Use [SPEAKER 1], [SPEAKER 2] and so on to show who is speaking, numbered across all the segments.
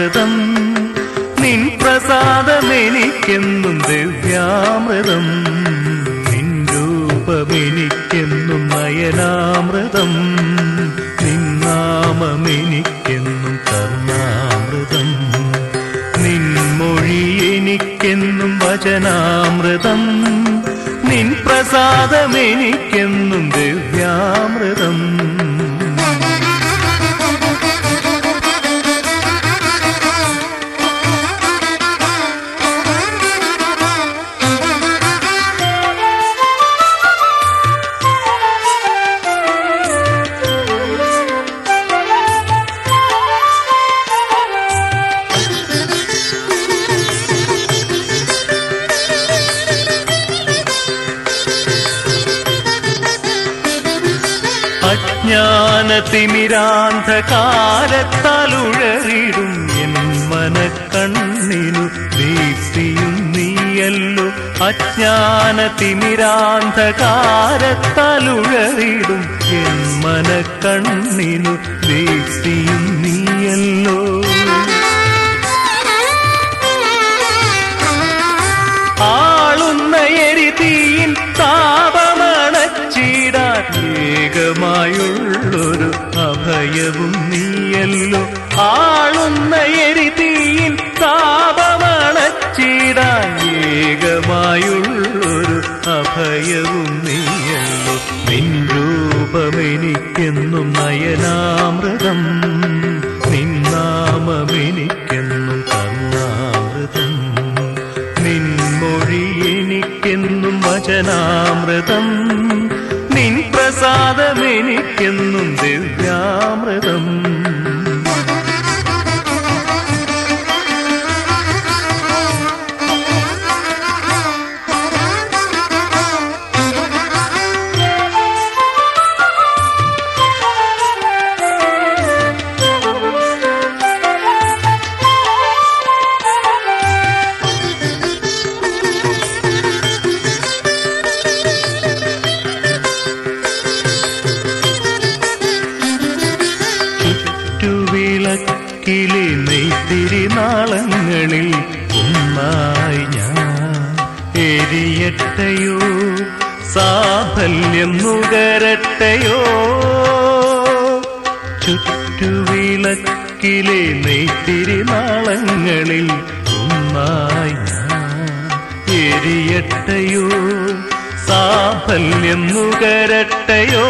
[SPEAKER 1] വചനാമൃതം നിൻ പ്രസാദമെനിക്കെന്നും ദിവ്യാമൃതം നിൻ രൂപമെനിക്കെന്നും നയനാമൃതം നിൻ നാമമെനിക്കെന്നും കർണാമൃതം നിൻ മൊഴി എനിക്കെന്നും വചനാമൃതം നിൻ പ്രസാദമെനിക്കെന്നും ദിവ്യാമൃതം അജ്ഞാനതിമിരാന്ധകാരത്താലുഴറിടും എൻ മനക്കണ്ണിനു ദീപ്തിയും നീയല്ലോ അജ്ഞാനതിമിരാന്ധകാരത്താലുഴറിടും എൻ മനക്കണ്ണിനു ദീപ്തിയും നീയല്ലോ ആളുന്ന എരിതീൻ താപമണച്ചിടാൻ ഏകമായുള്ളൊരു അഭയവും നീയല്ലോ ആളുന്ന എരിതീൻ താപമണച്ചിടാൻ ഏകമായുള്ളൊരു അഭയവും നീയല്ലോ നിൻ രൂപമെനിക്കെന്നും നയനാമൃതം നിൻ നാമമെനിക്കെന്നും കർണാമൃതം നിൻ മൊഴി എനിക്കെന്നും വചനാമൃതം നിൻ പ്രസാദമെനിക്കെന്നും ദിവ്യാമൃതം ചുറ്റുവിളക്കിലെ നെയ്ത്തിരിനാളങ്ങളിൽ ഒന്നായി ഞാൻ എരിയട്ടയോ സാഫല്യം നുകരട്ടയോ ചുറ്റുവിളക്കിലെ നെയ്ത്തിരിനാളങ്ങളിൽ ഒന്നായി ഞാൻ എരിയട്ടയോ സാഫല്യം നുകരട്ടയോ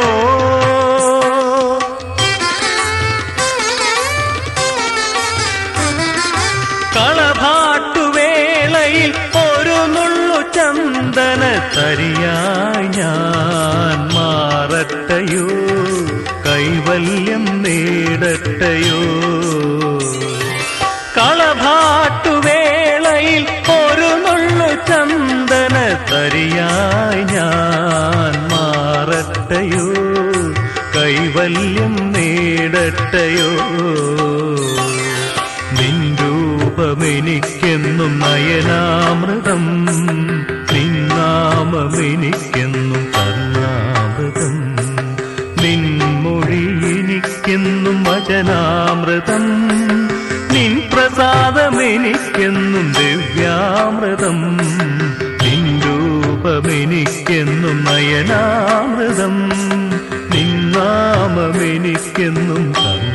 [SPEAKER 1] കളഭാട്ടുവേളയിൽ ഒരു നുള്ളു ചന്ദന തരിയായി ഞാൻ മാറട്ടയോ കൈവല്യം നേടട്ടയോ കളഭാട്ടുവേളയിൽ ഒരു നുള്ളു ചന്ദന തരിയായി ഞാൻ മാറട്ടയോ കൈവല്യം നേടട്ടയോ നിൻ രൂപമെനിക്കെന്നും നയനാമൃതം നിൻ നാമമെനിക്കെന്നും കർണാമൃതം നിൻ മൊഴി എനിക്കെന്നും വചനാമൃതം നിൻ പ്രസാദമെനിക്കെന്നും ദിവ്യാമൃതം നിൻ രൂപമെനിക്കെന്നും നയനാമൃതം നിൻ നാമമെനിക്കെന്നും കർണ